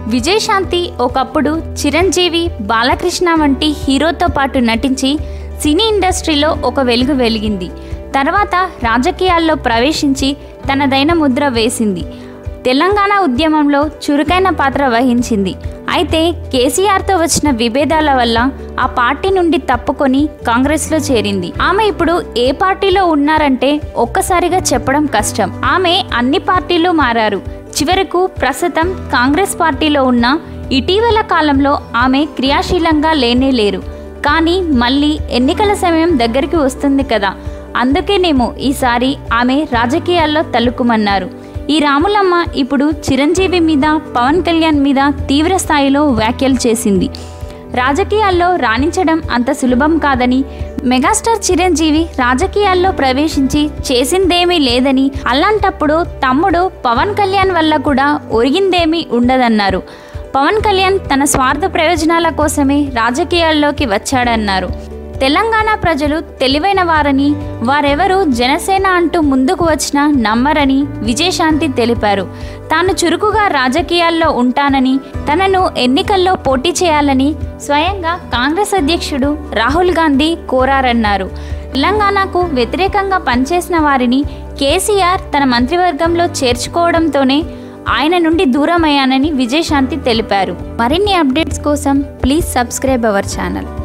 విజయశాంతి ఒకప్పుడు చిరంజీవి బాలకృష్ణ వంటి హీరోతో పాటు నటించి సినీ ఇండస్ట్రీలో ఒక వెలుగు వెలిగింది తర్వాత రాజకీయాల్లో ప్రవేశించి తనదైన ముద్ర వేసింది తెలంగాణ ఉద్యమంలో చురుకైన పాత్ర వహించింది అయితే కేసీఆర్తో వచ్చిన విభేదాల వల్ల ఆ పార్టీ నుండి తప్పుకొని కాంగ్రెస్లో చేరింది ఆమె ఇప్పుడు ఏ పార్టీలో ఉన్నారంటే ఒక్కసారిగా చెప్పడం కష్టం ఆమె అన్ని పార్టీలు మారారు చివరకు ప్రస్తుతం కాంగ్రెస్ పార్టీలో ఉన్న ఇటీవల కాలంలో ఆమె క్రియాశీలంగా లేనే లేరు కానీ మళ్ళీ ఎన్నికల సమయం దగ్గరికి వస్తుంది కదా అందుకేనేమో ఈసారి ఆమె రాజకీయాల్లో తలుకుమన్నారు ఈ రాములమ్మ ఇప్పుడు చిరంజీవి మీద పవన్ కళ్యాణ్ మీద తీవ్ర స్థాయిలో వ్యాఖ్యలు చేసింది రాజకీయాల్లో రాణించడం అంత సులభం కాదని మెగాస్టార్ చిరంజీవి రాజకీయాల్లో ప్రవేశించి చేసిందేమీ లేదని అలాంటప్పుడు తమ్ముడు పవన్ కళ్యాణ్ వల్ల కూడా ఒరిగిందేమీ ఉండదన్నారు పవన్ కళ్యాణ్ తన స్వార్థ ప్రయోజనాల కోసమే రాజకీయాల్లోకి వచ్చాడన్నారు తెలంగాణ ప్రజలు తెలివైన వారని వారెవరు జనసేన అంటూ ముందుకు వచ్చినా నమ్మరని విజయశాంతి తెలిపారు తాను చురుకుగా రాజకీయాల్లో ఉంటానని తనను ఎన్నికల్లో పోటీ చేయాలని స్వయంగా కాంగ్రెస్ అధ్యక్షుడు రాహుల్ గాంధీ కోరారన్నారు తెలంగాణకు వ్యతిరేకంగా పనిచేసిన వారిని కేసీఆర్ తన మంత్రివర్గంలో చేర్చుకోవడంతోనే ఆయన నుండి దూరమయ్యానని విజయశాంతి తెలిపారు మరిన్ని అప్డేట్స్ కోసం ప్లీజ్ సబ్స్క్రైబ్ అవర్ ఛానల్